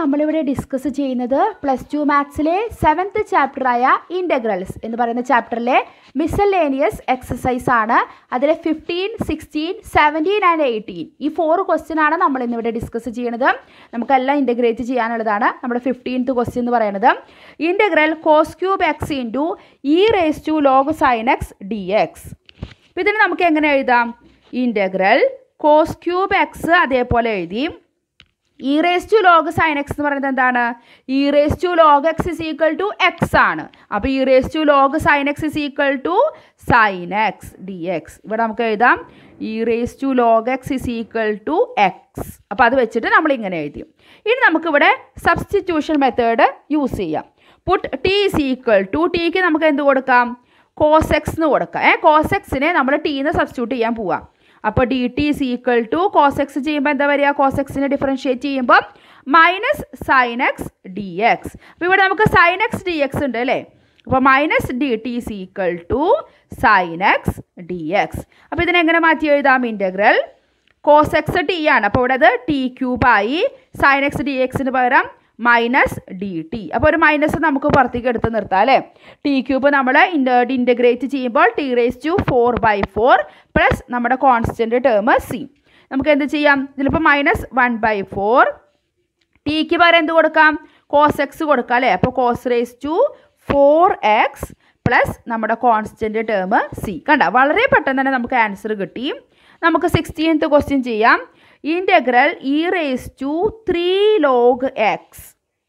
നമ്മളിവിടെ ഡിസ്കസ് ചെയ്യുന്നത് plus two മാത്സിലെ സെവൻത്ത് ചാപ്റ്ററായ ഇൻ്റഗ്രൽസ് എന്ന് പറയുന്ന ചാപ്റ്ററിലെ മിസലേനിയസ് എക്സസൈസ് ആണ് അതിലെ fifteen sixteen seventeen and eighteen ഈ ഫോർ ക്വസ്റ്റ്യൻ ആണ് നമ്മൾ ഇന്നിവിടെ ഡിസ്കസ് ചെയ്യുന്നത് നമുക്കെല്ലാം ഇൻ്റഗ്രേറ്റ് ചെയ്യാനുള്ളതാണ് നമ്മുടെ ഫിഫ്റ്റീൻത്ത് ക്വസ്റ്റ്യൻ എന്ന് പറയുന്നത് integral cos cube x into e raise to log sin x d x അപ്പോൾ ഇതിന് നമുക്ക് എങ്ങനെ എഴുതാം ഇൻ്റഗ്രൽ കോസ് ക്യൂബ് എക്സ് അതേപോലെ എഴുതി e raise to log sin x എന്ന് പറയുന്നത് എന്താണ് e raise to log x is equal to x ആണ് അപ്പോൾ e raise to log sin x is equal to sin x d x ഇവിടെ നമുക്ക് എഴുതാം e raise to log x is equal to x അപ്പോൾ അത് വെച്ചിട്ട് നമ്മൾ ഇങ്ങനെ എഴുതി ഇനി നമുക്കിവിടെ സബ്സ്റ്റിറ്റ്യൂഷൻ മെത്തേഡ് യൂസ് ചെയ്യാം put t is equal to ടിക്ക് നമുക്ക് എന്ത് കൊടുക്കാം കോസ് എക്സ് എന്ന് കൊടുക്കാം ഏ കോസ് എക്സിനെ നമ്മൾ ടീന്ന് സബ്സ്റ്റിറ്റ്യൂട്ട് ചെയ്യാൻ പോവാം അപ്പോൾ d t is equal to cos x ചെയ്യുമ്പോൾ എന്താ വരിക കോസ് എക്സിനെ ഡിഫറൻഷിയേറ്റ് ചെയ്യുമ്പോൾ minus sin x d x അപ്പോൾ ഇവിടെ നമുക്ക് സൈൻ എക്സ് ഡി എക്സ് ഉണ്ട് അല്ലേ അപ്പോൾ minus d t is equal to sin x d x അപ്പോൾ ഇതിനെങ്ങനെ മാറ്റി എഴുതാം ഇൻ്റഗ്രൽ കോസ് എക്സ് ടി ആണ് അപ്പോൾ ഇവിടെ അത് ടി ക്യൂബായി സൈൻ എക്സ് ഡി എക്സിന് പകരം മൈനസ് ഡി ടി അപ്പോൾ ഒരു മൈനസ് നമുക്ക് പുറത്തേക്ക് എടുത്ത് നിർത്താം അല്ലേ ടി ക്യൂബ് നമ്മൾ ഇൻ്റഗ്രേറ്റ് ചെയ്യുമ്പോൾ t raise to four by four plus നമ്മുടെ കോൺസ്റ്റൻറ്റ് ടേം സി നമുക്ക് എന്ത് ചെയ്യാം ഇതിലിപ്പോൾ മൈനസ് വൺ ബൈ ഫോർ ടിക്ക് പകരം എന്ത് കൊടുക്കാം കോസ് എക്സ് കൊടുക്കാം അല്ലേ അപ്പോൾ cos raise to four x plus നമ്മുടെ കോൺസ്റ്റൻറ്റ് ടേം സി കണ്ട വളരെ പെട്ടെന്ന് തന്നെ നമുക്ക് ആൻസർ കിട്ടി നമുക്ക് സിക്സ്റ്റീൻത്ത് ക്വസ്റ്റ്യൻ ചെയ്യാം integral e raise to three log x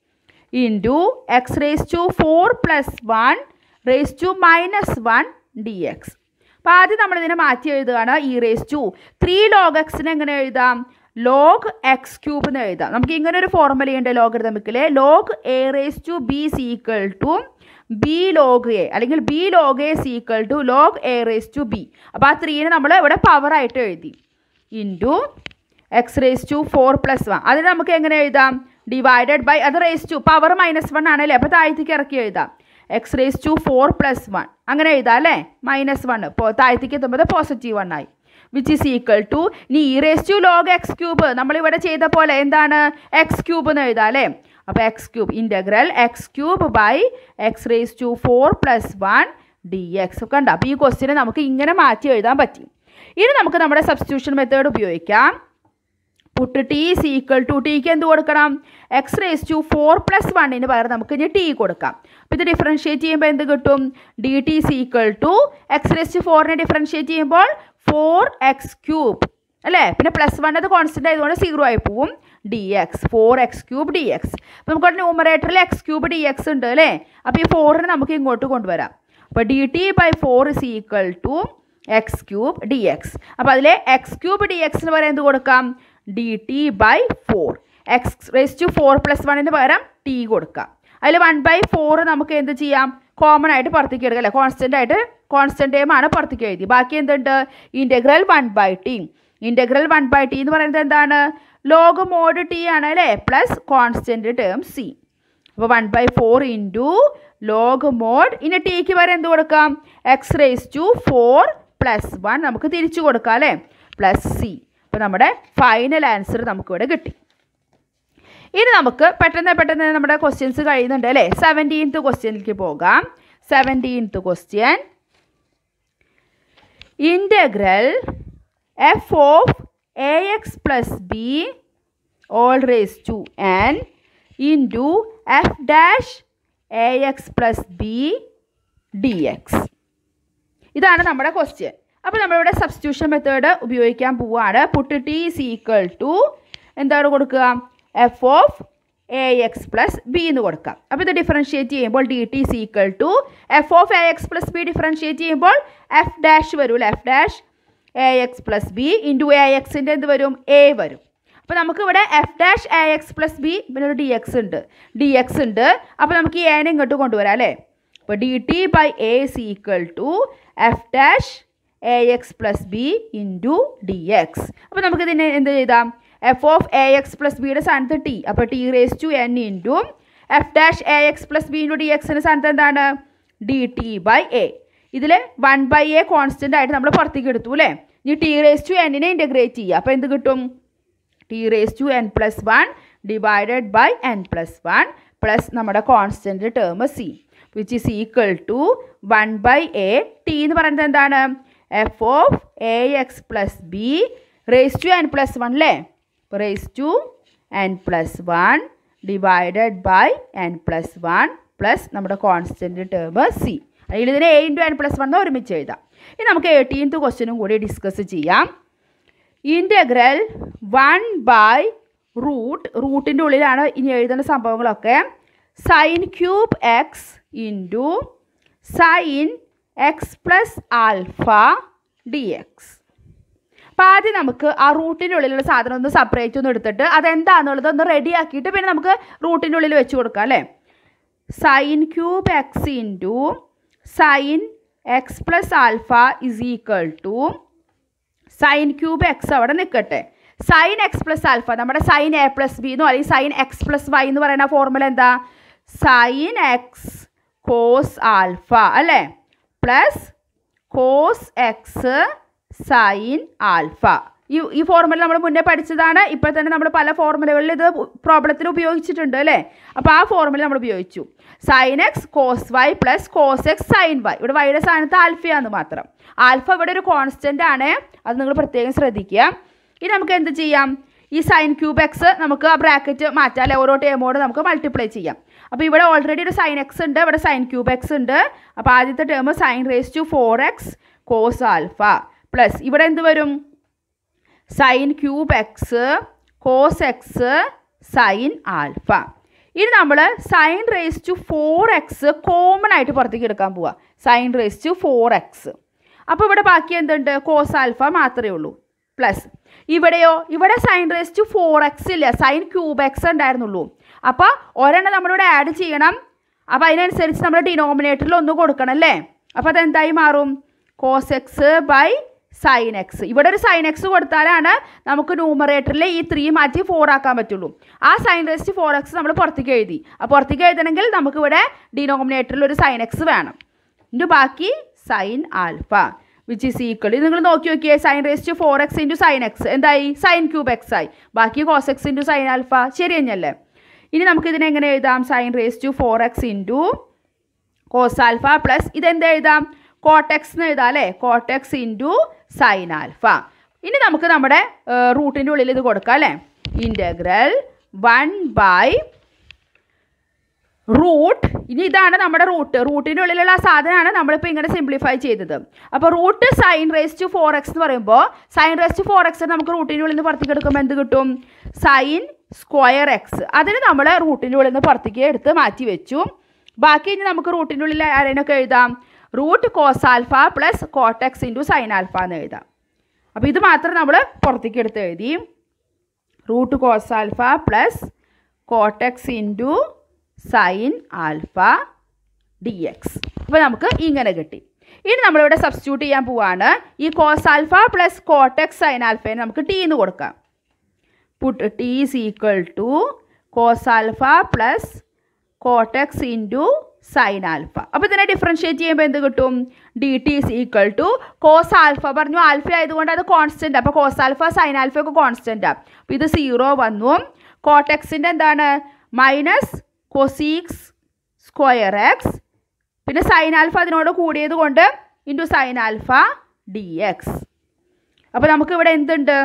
into x raise to four plus one raise to minus one d x അപ്പോൾ ആദ്യം നമ്മളിതിനെ മാറ്റി എഴുതുകയാണ് e raise to three log എക്സിന് എങ്ങനെ എഴുതാം ലോഗ് എക്സ് ക്യൂബ് എന്ന് എഴുതാം നമുക്ക് ഇങ്ങനെ ഒരു ഫോർമുലയുണ്ട് ലോഗരിതമിക്കിൽ log a raise to b is equal to b log a അല്ലെങ്കിൽ b log a is equal to log a raise to b അപ്പോൾ ആ ത്രീനെ നമ്മൾ ഇവിടെ പവറായിട്ട് എഴുതി into x raise to four plus one അതിന് നമുക്ക് എങ്ങനെ എഴുതാം ഡിവൈഡഡ് ബൈ അത് raise to power minus one ആണല്ലേ അപ്പോൾ താഴത്തേക്ക് ഇറക്കി എഴുതാം x raise to four plus one അങ്ങനെ എഴുതാം അല്ലേ മൈനസ് വൺ ഇപ്പോൾ താഴത്തേക്ക് എത്തുമ്പോൾ പോസിറ്റീവ് വൺ ആയി വിച്ച് ഈസ് ഈക്വൽ ടു ഇനി e raise to log x cube നമ്മളിവിടെ ചെയ്ത പോലെ എന്താണ് എക്സ് ക്യൂബ് എന്ന് എഴുതാം അല്ലേ അപ്പോൾ x cube integral x cube by x raise to four plus one d x കണ്ട അപ്പോൾ ഈ ക്വസ്റ്റിനെ നമുക്ക് ഇങ്ങനെ മാറ്റി എഴുതാൻ പറ്റും ഇനി നമുക്ക് നമ്മുടെ സബ്സ്റ്റിറ്റ്യൂഷൻ മെത്തേഡ് ഉപയോഗിക്കാം put t is equal to ടിക്ക് എന്ത് കൊടുക്കണം x raise to four plus വണ്ണിന് പകരം നമുക്ക് ഇനി ടി കൊടുക്കാം അപ്പോൾ ഇത് ഡിഫറൻഷിയേറ്റ് ചെയ്യുമ്പോൾ എന്ത് കിട്ടും d t is equal to x raise to ഫോറിനെ ഡിഫറൻഷിയേറ്റ് ചെയ്യുമ്പോൾ ഫോർ എക്സ് ക്യൂബ് അല്ലേ പിന്നെ പ്ലസ് വൺ അത് കോൺസ്റ്റൻ്റ് ആയതുകൊണ്ട് സീറോ ആയി പോവും d x four x cube d x അപ്പോൾ നമുക്ക് ന്യൂമറേറ്ററിൽ എക്സ് ക്യൂബ് ഡി എക്സ് ഉണ്ട് അല്ലേ അപ്പോൾ ഈ ഫോറിനെ നമുക്ക് ഇങ്ങോട്ട് കൊണ്ടുവരാം അപ്പോൾ d t by four is equal to x cube d x അപ്പോൾ അതിലെ എക്സ് ക്യൂബ് ഡി എക്സിന് പകരം എന്ത് കൊടുക്കാം d t by four x raise to four plus വണ്ണിന് പകരം ടി കൊടുക്കാം അതിൽ വൺ ബൈ ഫോർ നമുക്ക് എന്ത് ചെയ്യാം കോമൺ ആയിട്ട് പുറത്തേക്ക് എടുക്കാം അല്ലേ കോൺസ്റ്റൻ്റ് ആയിട്ട് കോൺസ്റ്റൻ്റ് ടൈം ആണ് പുറത്തേക്ക് എഴുതി ബാക്കി എന്തുണ്ട് integral one by t integral one by t എന്ന് പറയുന്നത് എന്താണ് ലോഗ് മോഡ് ടി ആണ് അല്ലേ പ്ലസ് കോൺസ്റ്റൻ്റ് ടേം സി അപ്പോൾ one by four into log mod ഇനി ടിക്ക് വരെ എന്ത് കൊടുക്കാം x raise to four plus one നമുക്ക് തിരിച്ചു കൊടുക്കാം അല്ലേ പ്ലസ് സി അപ്പോൾ നമ്മുടെ ഫൈനൽ ആൻസർ നമുക്കിവിടെ കിട്ടി ഇനി നമുക്ക് പെട്ടെന്ന് പെട്ടെന്ന് നമ്മുടെ ക്വസ്റ്റ്യൻസ് കഴിയുന്നുണ്ട് അല്ലേ സെവൻറ്റീൻത്ത് ക്വസ്റ്റ്യനിലേക്ക് പോകാം seventeenth question integral f of a x plus b whole raise to n into f dash a x plus b d x ഇതാണ് നമ്മുടെ ക്വസ്റ്റ്യൻ അപ്പോൾ നമ്മളിവിടെ സബ്സ്റ്റിറ്റ്യൂഷൻ മെത്തേഡ് ഉപയോഗിക്കാൻ പോവുകയാണ് put t is equal to എന്താണ് കൊടുക്കുക f of a x plus b എന്ന് കൊടുക്കാം അപ്പോൾ ഇത് ഡിഫറൻഷിയേറ്റ് ചെയ്യുമ്പോൾ d t is equal to f of a x plus b differentiate ചെയ്യുമ്പോൾ എഫ് ഡാഷ് വരും F dash a x plus b into a എക്സിൻ്റെ എന്ത് വരും എ വരും അപ്പോൾ നമുക്കിവിടെ f dash a x plus b പിന്നെ ഒരു ഡി എക്സ് ഉണ്ട് ഡി എക്സ് ഉണ്ട് അപ്പോൾ നമുക്ക് ഈ എനെ ഇങ്ങോട്ട് കൊണ്ടുവരാം അല്ലേ അപ്പോൾ d t by a is equal to f dash a x plus b into d x അപ്പോൾ നമുക്ക് ഇതിനെ എന്ത് ചെയ്താം f of a x plus ബിയുടെ സ്ഥാനത്ത് ടി അപ്പോൾ t raise to n into f dash a x plus b into d എക്സിൻ്റെ സ്ഥാനത്ത് എന്താണ് ഡി ടി ബൈ എ ഇതിൽ വൺ ബൈ എ കോൺസ്റ്റൻ്റ് ആയിട്ട് നമ്മൾ പുറത്തേക്ക് എടുത്തു അല്ലേ ഇനി ടി റേസ് ടു എന്നിനെ ഇൻറ്റഗ്രേറ്റ് ചെയ്യുക അപ്പോൾ എന്ത് കിട്ടും t raise to n plus one divided by n plus one plus നമ്മുടെ constant term C which is equal to one by a t എന്ന് പറയുന്നത് എന്താണ് f of a x plus B raise to n plus one അല്ലേ raise to n plus one divided by n plus one plus നമ്മുടെ constant term c അതിൽ ഇതിന് a into n plus one ഒരുമിച്ച് എഴുതാം ഇനി നമുക്ക് എയ്റ്റീൻത്ത് ക്വസ്റ്റ്യനും കൂടി ഡിസ്കസ് ചെയ്യാം ഇൻ്റഗ്രൽ വൺ ബൈ റൂട്ട് റൂട്ടിൻ്റെ ഉള്ളിലാണ് ഇനി എഴുതുന്ന സംഭവങ്ങളൊക്കെ sine cube x into sine x plus alpha d x അപ്പോൾ ആദ്യം നമുക്ക് ആ റൂട്ടിൻ്റെ ഉള്ളിലുള്ള സാധനം ഒന്ന് സെപ്പറേറ്റ് ഒന്ന് എടുത്തിട്ട് അതെന്താണെന്നുള്ളത് ഒന്ന് റെഡി ആക്കിയിട്ട് പിന്നെ നമുക്ക് റൂട്ടിൻ്റെ ഉള്ളിൽ വെച്ച് കൊടുക്കാം അല്ലേ sine cube x into sine x plus alpha is equal to sine cube x അവിടെ നിൽക്കട്ടെ സൈൻ എക്സ് പ്ലസ് ആൽഫ നമ്മുടെ സൈൻ എ പ്ലസ് ബി എന്നോ അല്ലെങ്കിൽ സൈൻ എക്സ് പ്ലസ് വൈ എന്ന് പറയുന്ന ഫോർമുല എന്താ സൈൻ എക്സ് കോസ് ആൽഫ അല്ലേ plus cos x sine alpha ഈ ഈ ഫോർമുല നമ്മൾ മുന്നേ പഠിച്ചതാണ് ഇപ്പോൾ തന്നെ നമ്മൾ പല ഫോർമുലകളിൽ ഇത് പ്രോബ്ലത്തിൽ ഉപയോഗിച്ചിട്ടുണ്ട് അല്ലേ അപ്പോൾ ആ ഫോർമുല നമ്മൾ ഉപയോഗിച്ചു sine x cos y plus cos x sine y ഇവിടെ വൈയുടെ സ്ഥാനത്ത് ആൽഫയാന്ന് മാത്രം ആൽഫ ഇവിടെ ഒരു കോൺസ്റ്റൻ്റ് ആണ് അത് നിങ്ങൾ പ്രത്യേകം ശ്രദ്ധിക്കുക ഇനി നമുക്ക് എന്ത് ചെയ്യാം ഈ സൈൻ ക്യൂബ് എക്സ് നമുക്ക് ആ ബ്രാക്കറ്റ് മാറ്റാം അല്ലെ ഓരോ ടേമോട് നമുക്ക് മൾട്ടിപ്ലൈ ചെയ്യാം അപ്പോൾ ഇവിടെ ഓൾറെഡി ഒരു സൈൻ എക്സ് ഉണ്ട് ഇവിടെ സൈൻ ക്യൂബ് എക്സ് ഉണ്ട് അപ്പോൾ ആദ്യത്തെ term sine raise to four x cos alpha plus ഇവിടെ എന്ത് വരും sine cube x cos x sine alpha ഇനി നമ്മൾ sine raise to four x common ആയിട്ട് പുറത്തേക്ക് എടുക്കാൻ പോവുക sine raise to four x അപ്പോൾ ഇവിടെ ബാക്കി എന്തുണ്ട് കോസ് ആൽഫ മാത്രമേ ഉള്ളൂ പ്ലസ് ഇവിടെയോ ഇവിടെ sine raise to four x ഇല്ല സൈൻ ക്യൂബ് എക്സ് ഉണ്ടായിരുന്നുള്ളൂ അപ്പോൾ ഒരെണ്ണം നമ്മളിവിടെ ആഡ് ചെയ്യണം അപ്പോൾ അതിനനുസരിച്ച് നമ്മൾ ഡിനോമിനേറ്ററിൽ ഒന്ന് കൊടുക്കണം അല്ലേ അപ്പോൾ അതെന്തായി മാറും cos x by sine x ഇവിടെ ഒരു സൈൻ എക്സ് കൊടുത്താലാണ് നമുക്ക് ന്യൂമറേറ്ററിൽ ഈ ത്രീ മാറ്റി ഫോർ ആക്കാൻ പറ്റുള്ളൂ ആ സൈൻ റേസ്റ്റ് ഫോർ എക്സ് നമ്മൾ പുറത്തേക്ക് എഴുതി ആ പുറത്തേക്ക് എഴുതണമെങ്കിൽ നമുക്ക് ഇവിടെ ഡിനോമിനേറ്ററിൽ ഒരു സൈൻ എക്സ് വേണം ഇൻറ്റു ബാക്കി sine alpha which is equal ഇത് നിങ്ങൾ നോക്കി നോക്കിയേ sine raised four x into sine x എന്തായി സൈൻ ക്യൂബ് എക്സ് ആയി ബാക്കി cos x into sine alpha ശരി തന്നെയല്ലേ ഇനി നമുക്ക് ഇതിനെ എങ്ങനെ എഴുതാം sine raise to four x into cos alpha plus ഇതെന്ത് എഴുതാം കോട്ടെക്സ് എന്ന് എഴുതാം അല്ലേ കോട്ടെക്സ് ഇൻറ്റു സൈൻ ആൽഫ ഇനി നമുക്ക് നമ്മുടെ റൂട്ടിൻ്റെ ഉള്ളിൽ ഇത് കൊടുക്കാം അല്ലേ ഇൻ്റഗ്രൽ വൺ ബൈ റൂട്ട് ഇനി ഇതാണ് നമ്മുടെ റൂട്ട് റൂട്ടിൻ്റെ ഉള്ളിലുള്ള ആ സാധനമാണ് നമ്മളിപ്പോൾ ഇങ്ങനെ സിംപ്ലിഫൈ ചെയ്തത് അപ്പോൾ root sine raise to four x എന്ന് പറയുമ്പോൾ sine raise to four x നമുക്ക് റൂട്ടിൻ്റെ ഉള്ളിൽ നിന്ന് പുറത്തേക്ക് എടുക്കുമ്പോൾ എന്ത് കിട്ടും സൈൻ സ്ക്വയർ എക്സ് അതിന് നമ്മൾ റൂട്ടിൻ്റെ ഉള്ളിൽ നിന്ന് പുറത്തേക്ക് എടുത്ത് മാറ്റി വെച്ചു ബാക്കി ഇനി നമുക്ക് റൂട്ടിൻ്റെ ഉള്ളിൽ ആരെയൊക്കെ എഴുതാം root cos alpha plus cot x into sine alpha എന്ന് എഴുതാം അപ്പോൾ ഇത് മാത്രം നമ്മൾ പുറത്തേക്ക് എടുത്ത് എഴുതി root cos alpha plus cot x into sine alpha d x അപ്പോൾ നമുക്ക് ഇങ്ങനെ കിട്ടി ഇനി നമ്മളിവിടെ സബ്സ്റ്റിറ്റ്യൂട്ട് ചെയ്യാൻ പോവാണ് ഈ cos alpha plus cot x sine ആൽഫയെ നമുക്ക് ടി എന്ന് കൊടുക്കാം put t is equal to cos alpha plus cot x into sine alpha അപ്പോൾ ഇതിനെ ഡിഫറൻഷിയേറ്റ് ചെയ്യുമ്പോൾ എന്ത് കിട്ടും d t is equal to cos alpha പറഞ്ഞു ആൽഫ ആയതുകൊണ്ട് അത് കോൺസ്റ്റൻ്റ് അപ്പോൾ കോസ് ആൽഫ സൈൻ ആൽഫ ഒക്കെ കോൺസ്റ്റൻ്റാണ് അപ്പോൾ ഇത് സീറോ വന്നു കോട്ടെക്സിൻ്റെ എന്താണ് മൈനസ് കൊസീക്സ് സ്ക്വയർ എക്സ് പിന്നെ സൈൻ ആൽഫ അതിനോട് കൂടിയത് കൊണ്ട് into sine alpha d x അപ്പോൾ നമുക്ക് ഇവിടെ എന്തുണ്ട്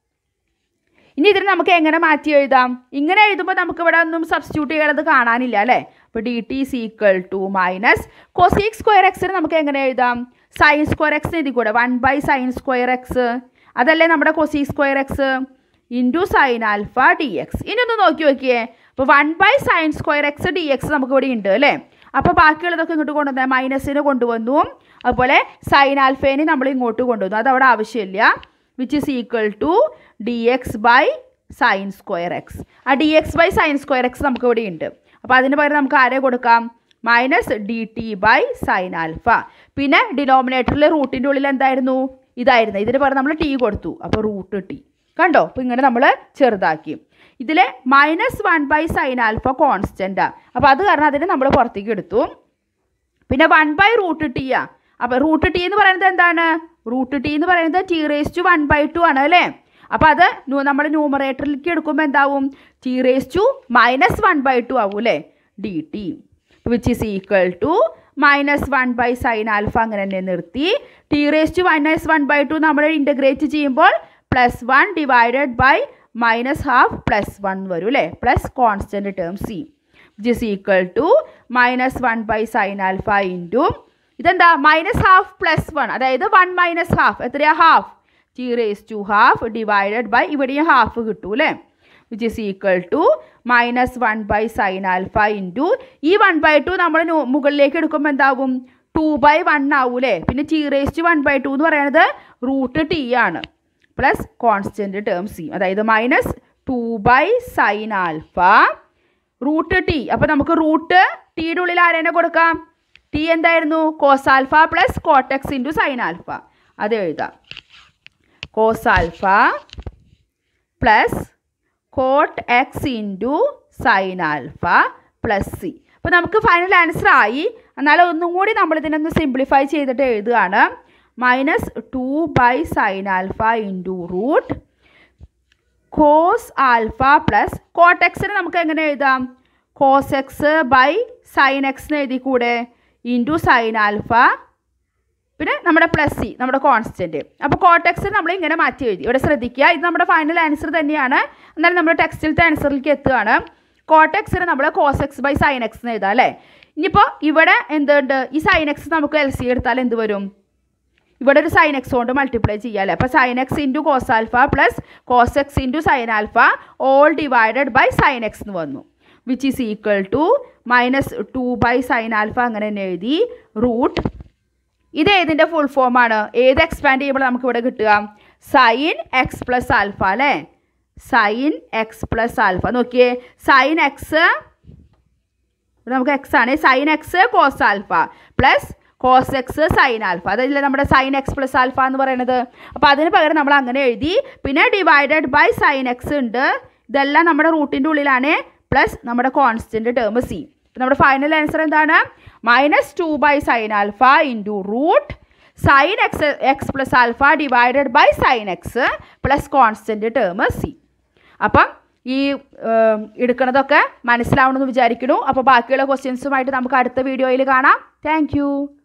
ഇനി ഇതിന് നമുക്ക് എങ്ങനെ മാറ്റി എഴുതാം ഇങ്ങനെ എഴുതുമ്പോൾ നമുക്ക് ഇവിടെ ഒന്നും സബ്സ്റ്റിറ്റ്യൂട്ട് ചെയ്യണത് കാണാനില്ല അല്ലേ അപ്പോൾ d t is equal to minus cosec square എക്സിന് നമുക്ക് എങ്ങനെ എഴുതാം സൈൻ സ്ക്വയർ എക്സ് എഴുതി കൂടെ one by sine square x അതല്ലേ നമ്മുടെ cosec square x into sine alpha d x ഇനി ഒന്ന് നോക്കി നോക്കിയേ അപ്പോൾ one by sine square x d x നമുക്ക് ഇവിടെ ഉണ്ട് അല്ലേ അപ്പോൾ ബാക്കിയുള്ളതൊക്കെ ഇങ്ങോട്ട് കൊണ്ടുവന്ന മൈനസിന് കൊണ്ടുവന്നു അതുപോലെ സൈൻ ആൽഫേനെ നമ്മൾ ഇങ്ങോട്ട് കൊണ്ടുവന്നു അത് അവിടെ ആവശ്യമില്ല which is equal to d x by sine square x ആ d x by sine square x നമുക്ക് ഇവിടെ ഉണ്ട് അപ്പോൾ അതിന് പകരം നമുക്ക് ആരെ കൊടുക്കാം minus d t by sine alpha പിന്നെ ഡിനോമിനേറ്ററിൽ റൂട്ടിൻ്റെ ഉള്ളിൽ എന്തായിരുന്നു ഇതായിരുന്നു ഇതിന് പകരം നമ്മൾ ടി കൊടുത്തു അപ്പോൾ റൂട്ട് ടി കണ്ടോ അപ്പോൾ ഇങ്ങനെ നമ്മൾ ചെറുതാക്കി ഇതിൽ minus one by sine alpha കോൺസ്റ്റൻറ്റാണ് അപ്പോൾ അത് കാരണം അതിനെ നമ്മൾ പുറത്തേക്ക് എടുത്തു പിന്നെ വൺ ബൈ റൂട്ട് ടി ആ അപ്പോൾ റൂട്ട് ടി എന്ന് പറയുന്നത് എന്താണ് റൂട്ട് ടി എന്ന് പറയുന്നത് t raise to one by two ആണ് അല്ലേ അപ്പോൾ അത് നമ്മൾ ന്യൂമറേറ്ററിലേക്ക് എടുക്കുമ്പോൾ എന്താവും t raise to minus one by two ആവും അല്ലേ d t which is equal to minus one by sine alpha അങ്ങനെ തന്നെ നിർത്തി t raise to minus one by two നമ്മൾ ഇൻ്റഗ്രേറ്റ് ചെയ്യുമ്പോൾ plus one divided by minus half plus one വരും അല്ലേ plus constant term C which is equal to minus one by sine alpha into ഇതെന്താ minus half plus one അതായത് one minus half എത്രയാ half t raise to half divided by ഇവിടെയും half കിട്ടൂ അല്ലേ which is equal to minus one by sine alpha into ഈ one by two നമ്മൾ മുകളിലേക്ക് എടുക്കുമ്പോൾ എന്താവും ടു ബൈ വൺ ആവും അല്ലേ പിന്നെ t raise to one by two എന്ന് പറയുന്നത് റൂട്ട് ടി ആണ് പ്ലസ് കോൺസ്റ്റൻറ്റ് ടേം സി അതായത് minus two by sine alpha root t അപ്പോൾ നമുക്ക് റൂട്ട് ടിയുടെ ഉള്ളിൽ ആരേനെ കൊടുക്കാം ടി എന്തായിരുന്നു cos alpha plus cot x into sine alpha അത് എഴുതാം cos alpha plus cot x into sine alpha plus c അപ്പോൾ നമുക്ക് ഫൈനൽ ആൻസർ ആയി എന്നാലും ഒന്നും കൂടി നമ്മൾ ഇതിനൊന്ന് സിംപ്ലിഫൈ ചെയ്തിട്ട് എഴുതുകയാണ് minus two by sine alpha into root cos alpha plus cot എക്സിന് നമുക്ക് എങ്ങനെ എഴുതാം cos x by sine x എന്ന് എഴുതി കൂടെ ഇൻറ്റു സൈൻ ആൽഫ പിന്നെ നമ്മുടെ പ്ലസ് സി നമ്മുടെ കോൺസ്റ്റൻറ്റ് അപ്പോൾ കോട്ടെക്സ് നമ്മൾ ഇങ്ങനെ മാറ്റി എഴുതി ഇവിടെ ശ്രദ്ധിക്കുക ഇത് നമ്മുടെ ഫൈനൽ ആൻസർ തന്നെയാണ് എന്നാലും നമ്മുടെ ടെക്സ്റ്റിലത്തെ ആൻസറിലേക്ക് എത്തുകയാണ് കോട്ടെക്സിന് നമ്മൾ cos x by sine x എന്ന് എഴുതാം അല്ലേ ഇനിയിപ്പോൾ ഇവിടെ എന്തുണ്ട് ഈ സൈൻ എക്സ് നമുക്ക് എൽ സി എടുത്താൽ എന്ത് വരും ഇവിടെ ഒരു സൈൻ എക്സ് കൊണ്ട് മൾട്ടിപ്ലൈ ചെയ്യാം അല്ലേ അപ്പോൾ sine x into cos alpha plus cos x into sine alpha all divided by sine x എന്ന് വന്നു which is equal to minus two by sine alpha അങ്ങനെ തന്നെ എഴുതി റൂട്ട് ഇത് ഏതിൻ്റെ ഫുൾ ഫോമാണ് ഏത് എക്സ്പാൻഡ് ചെയ്യുമ്പോൾ നമുക്ക് ഇവിടെ കിട്ടുക സൈൻ എക്സ് പ്ലസ് ആൽഫ അല്ലേ സൈൻ എക്സ് പ്ലസ് ആൽഫ നോക്കിയേ സൈൻ എക്സ് ഇവിടെ നമുക്ക് എക്സ് ആണ് sine x cos alpha plus cos x sine alpha അതല്ലേ നമ്മുടെ സൈൻ എക്സ് പ്ലസ് ആൽഫ എന്ന് പറയുന്നത് അപ്പോൾ അതിന് പകരം നമ്മൾ അങ്ങനെ എഴുതി പിന്നെ ഡിവൈഡഡ് ബൈ സൈൻ എക്സ് ഉണ്ട് ഇതെല്ലാം നമ്മുടെ റൂട്ടിൻ്റെ ഉള്ളിലാണ് പ്ലസ് നമ്മുടെ കോൺസ്റ്റൻറ്റ് ടേം സി നമ്മുടെ ഫൈനൽ ആൻസർ എന്താണ് minus two by sine alpha into root sine x x plus alpha divided by sine x plus constant term c അപ്പം ഈ ഏം, എടുക്കണതൊക്കെ മനസ്സിലാവണമെന്ന് വിചാരിക്കുന്നു അപ്പോൾ ബാക്കിയുള്ള ക്വസ്റ്റ്യൻസുമായിട്ട് നമുക്ക് അടുത്ത വീഡിയോയിൽ കാണാം താങ്ക്